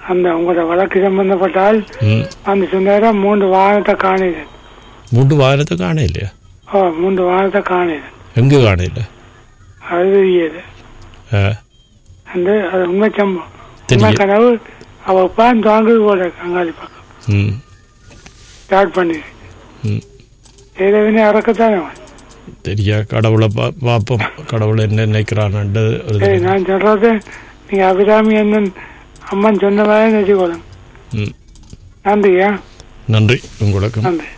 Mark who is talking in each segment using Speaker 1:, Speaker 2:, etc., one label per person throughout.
Speaker 1: அந்த உங்களோட வழக்கு சம்பந்தப்பட்டால்
Speaker 2: ம்
Speaker 1: அந்த சொன்னார மூன்று வாகனத்தை காணிது
Speaker 2: மூன்று வாகனத்தை காண இல்லையா
Speaker 1: ஓ மூன்று வாகனத்தை காணிது
Speaker 2: எங்கே காண இல்லை
Speaker 1: அது தெரியாது
Speaker 2: ஆ
Speaker 1: அந்த அது உண்மை சம்பவம் உண்மை
Speaker 2: தெரியும்
Speaker 1: கனவு அவ உட்காந்து தாங்குது போல அங்காளி பக்கம்
Speaker 2: ம்
Speaker 1: ஸ்டார்ட் பண்ணி
Speaker 2: ம்
Speaker 1: ஏதவினே இறக்கத்தானே அவன்.
Speaker 2: தெரியா கடவுளை பா பார்ப்போம் கடவுளை என்ன நினைக்கிறான்ட்டு ஒரு
Speaker 1: சரி
Speaker 2: தடவை.
Speaker 1: நான் சொல்றது நீங்க அபிராமி அண்ணன் அம்மன் சொன்ன மாதிரி நினைச்சுக்கோளும்
Speaker 2: ம்
Speaker 1: நன்றியா
Speaker 2: நன்றி உங்களுக்கு
Speaker 1: நன்றி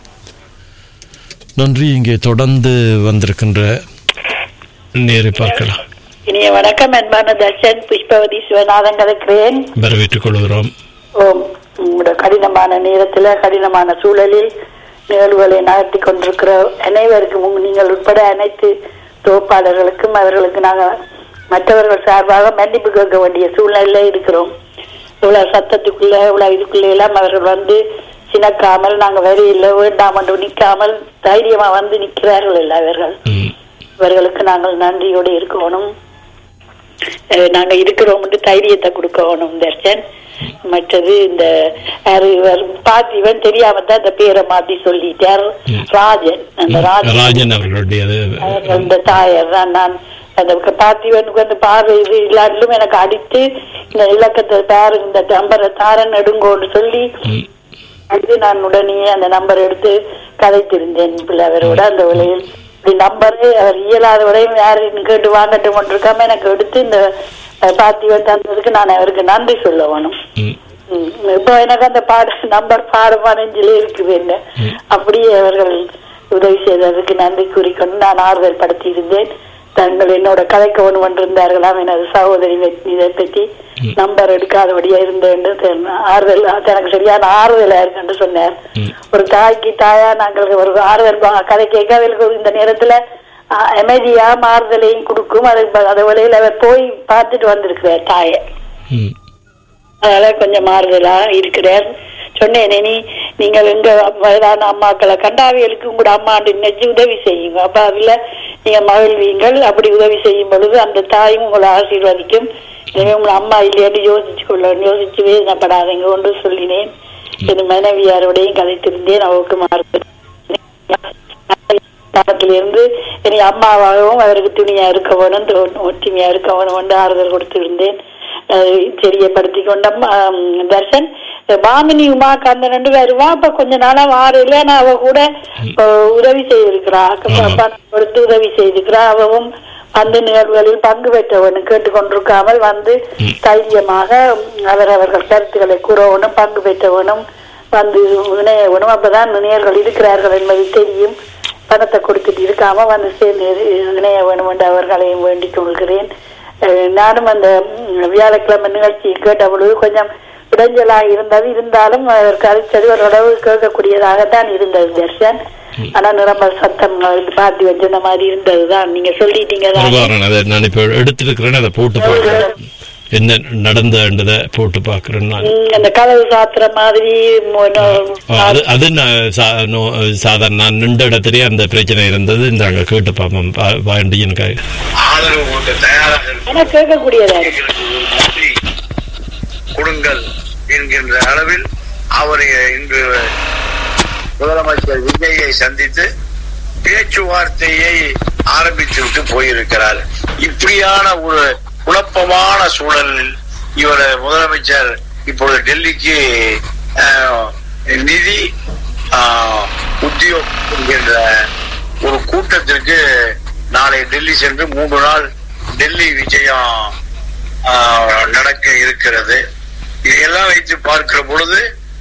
Speaker 2: நன்றி இங்கே தொடர்ந்து வந்திருக்கின்ற நேரை பார்க்கலாம்
Speaker 3: இனிய வணக்கம் அன்பான தர்ஷன் புஷ்பவதி சிவநாதன் கலக்கிறேன்
Speaker 2: வரவேற்றுக் கொள்கிறோம்
Speaker 3: ஓம் உங்களோட கடினமான நேரத்தில் கடினமான சூழலில் நிகழ்வுகளை நகர்த்தி கொண்டிருக்கிற அனைவருக்கும் உங்க- நீங்கள் உட்பட அனைத்து தொகுப்பாளர்களுக்கும் அவர்களுக்கு நாங்கள் மற்றவர்கள் சார்பாக மன்னிப்பு கேட்க வேண்டிய சூழ்நிலையில இருக்கிறோம் இவ்வளவு சத்தத்துக்குள்ள இவ்வளவு இதுக்குள்ள எல்லாம் அவர்கள் வந்து சினக்காமல் நாங்க வரையில வேண்டாம் என்று நிற்காமல் தைரியமா வந்து நிற்கிறார்கள் இல்லை அவர்கள்
Speaker 2: ம்
Speaker 3: இவர்களுக்கு நாங்கள் நன்றியோடு இருக்கணும் அஹ் நாங்க இருக்கிறோம் தைரியத்தை கொடுக்கணும் தர்ஷன் மற்றது இந்த யாரு இவர் பார்த்திவன் தெரியாம தான் இந்த பேரை மாத்தி சொல்லிட்டார் ராஜன் அந்த ராஜன்
Speaker 2: ராஜன் அவர்களுடைய அது
Speaker 3: அவர் அந்த தாயார் தான் நான் அந்த பார்த்திவனுக்கு வந்து பார்வை இது இல்லாட்டிலும் எனக்கு அடித்து இந்த இலக்கத்தை பாருங்க இந்த நம்பரை தாரன் எடுங்கோன்னு சொல்லி
Speaker 2: ம்
Speaker 3: அது நான் உடனே அந்த நம்பர் எடுத்து கதைத்திருந்தேன் பிள்ளை அவரோட அந்த வேளையில் இப்படி நம்பரு அவர் இயலாத வரையும் யாருன்னு கேட்டு வாங்கட்டும் கொண்டிருக்காம எனக்கு எடுத்து இந்த அஹ், பார்த்திவன் தந்ததுக்கு நான் அவருக்கு நன்றி சொல்ல வேணும்
Speaker 2: ம்
Speaker 3: ம், இப்போ எனக்கு அந்த பாட நம்பர் பாடமா நெஞ்சிலே இருக்குது என்ன அப்படியே அவர்கள் உதவி செய்ததுக்கு நன்றி கூறிக்கொண்டு நான் ஆறுதல் படுத்தி இருந்தேன் தங்கள் என்னோட கதைக்க ஒன்று கொண்டிருந்தார்களாம் எனது சகோதரி வெ- இதை பற்றி நம்பர் எடுக்காதபடியா இருந்தேன் ஆறுதல் எனக்கு சரியான ஆறுதலா இருக்குன்னு சொன்னார் ஒரு தாய்க்கு தாயா நாங்கள் ஒரு ஆறுதல் பா- கதை கேட்க அவர்களுக்கு ஒரு இந்த நேரத்துல ஆ, அமைதியா ஆறுதலையும் கொடுக்கும் அது அது வழியில் அவர் போய் பார்த்துட்டு வந்திருக்கிறார் தாயை
Speaker 2: ம்
Speaker 3: அதனால கொஞ்சம் மாறுதலா இருக்கிறார் சொன்னேனே நீ நீங்கள் எங்க வயதான அம்மாக்களை கண்டாவியலுக்கு உங்களோட அம்மாண்டு நினைச்சு உதவி செய்யுங்க அப்ப அதுல நீங்க மகிழ்வீங்கள் அப்படி உதவி செய்யும் பொழுது அந்த தாயும் உங்களை ஆசீர்வதிக்கும் எனவே உங்களை அம்மா இல்லையான்னு யோசிச்சு கொள்ள யோசிச்சு வேதனைப்படாதீங்க ஒன்று சொல்லினேன் என் மனைவியாரோடையும் கதைத்திருந்தேன் அவருக்கு மாறுதல் இருந்து இனி அம்மாவாகவும் அவருக்கு துணியா இருக்க வேணும் தோ- ஒற்றுமையா இருக்க வேணும் என்று ஆறுதல் கொடுத்திருந்தேன் அதை தெரியப்படுத்தி கொண்ட ஆம், தர்ஷன் பாமினி உமாகாந்தன் ரெண்டு வருவா அப்ப கொஞ்ச நாளா வாரில நான் அவ கூட அஹ், உதவி செய்திருக்கிறா
Speaker 2: ஆமா.
Speaker 3: பணம் கொடுத்து உதவி செய்திருக்கிறா அவவும் அந்த நிகழ்வுகளில் பங்கு பெற்றவனும் கேட்டுக்கொண்டிருக்காமல் வந்து தைரியமாக அவரவர்கள் கருத்துக்களை கூறவனும் பங்கு பெற்றவனும் வந்து இணையவனும் அப்பதான் நேர்கள் இருக்கிறார்கள் என்பது தெரியும் பணத்தை கொடுத்துட்டு இருக்காம வந்து சேர்ந்து இணைய வேணும் என்று அவர்களையும் வேண்டிக் கொள்கிறேன் அஹ் நானும் அந்த ம், வியாழக்கிழமை நிகழ்ச்சி கேட்ட பொழுது கொஞ்சம் இடைஞ்சலாக இருந்தது இருந்தாலும் அதற்கு அரிச்சது ஒரு அளவு கேட்கக்கூடியதாகத்தான் இருந்தது தர்ஷன் ஆனா நிரம்ப சத்தம் பார்த்து வச்சிருந்த மாதிரி இருந்ததுதான் நீங்க சொல்லிட்டீங்க தான்
Speaker 2: பரவாயில்ல அதை நான் இப்போ எடுத்துருக்கிறேன் அதை போட்டு பார்க்குறேன் என்ன நடந்தன்றதை போட்டு பார்க்குறேன் நான்
Speaker 3: ம், அந்த கதவு சாத்துற மாதிரி மு-
Speaker 2: ஆ, அது அது நான் சா- நோ- சாதாரண நான் நின்ற இடத்துலயே அந்த பிரச்சனை இருந்தது இந்த அங்கே கேட்டு பார்ப்போம் பா- வேண்டி எனக்கு
Speaker 4: ஆதரவு கொடுக்க தயாராக இருக்கும்
Speaker 3: எனக்கு கேட்கக்கூடியதா இருக்கு
Speaker 4: நன்றி கொடுங்கள் என்கின்ற அளவில் அவர் இன்று முதலமைச்சர் விஜயை சந்தித்து பேச்சுவார்த்தையை ஆரம்பித்து விட்டு போயிருக்கிறார் இப்படியான ஒரு குழப்பமான சூழலில் இவர் முதலமைச்சர் இப்பொழுது டெல்லிக்கு ஆஹ், நிதி ஆஹ், உத்தியோக் என்கின்ற ஒரு கூட்டத்திற்கு நாளை டெல்லி சென்று மூன்று நாள் டெல்லி விஜயம் ஆஹ், நடக்க இருக்கிறது இதையெல்லாம் வைத்து பார்க்கிற பொழுது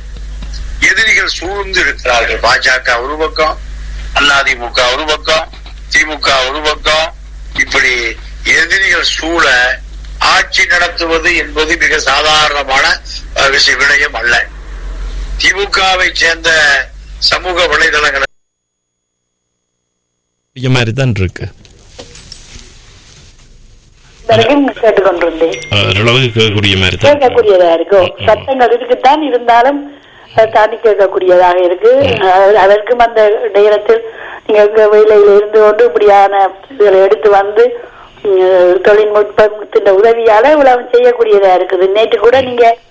Speaker 4: எதிரிகள் சூழ்ந்து இருக்கிறார்கள் பாஜக ஒரு பக்கம் அதிமுக ஒரு பக்கம் திமுக ஒரு பக்கம் இப்படி எதிரிகள் சூழ ஆட்சி நடத்துவது என்பது மிக சாதாரணமான அஹ், விஷய விடயம் அல்ல திமுகவை சேர்ந்த சமூக வலைதளங்கள்
Speaker 2: இந்த மாதிரி தான் இருக்கு
Speaker 3: வரைக்கும் கேட்டுக்கொண்டிருந்தேன்
Speaker 2: ஓரளவுக்கு கேட்கக்கூடிய மாதிரி தான் இருக்கு.
Speaker 3: கேட்கக்கூடியதா இருக்கும் சத்தங்கள் இருக்குத்தான் இருந்தாலும் அது தாண்டி கேட்கக்கூடியதாக இருக்கு அஹ் அதற்கும் அந்த நேரத்தில் நீங்க எங்க வேலையில இருந்து கொண்டு இப்படியான இதுகளை எடுத்து வந்து உம், தொழில்நுட்பத்தின் உதவியால இவ்வளவு செய்யக்கூடியதா இருக்குது நேற்று கூட நீங்க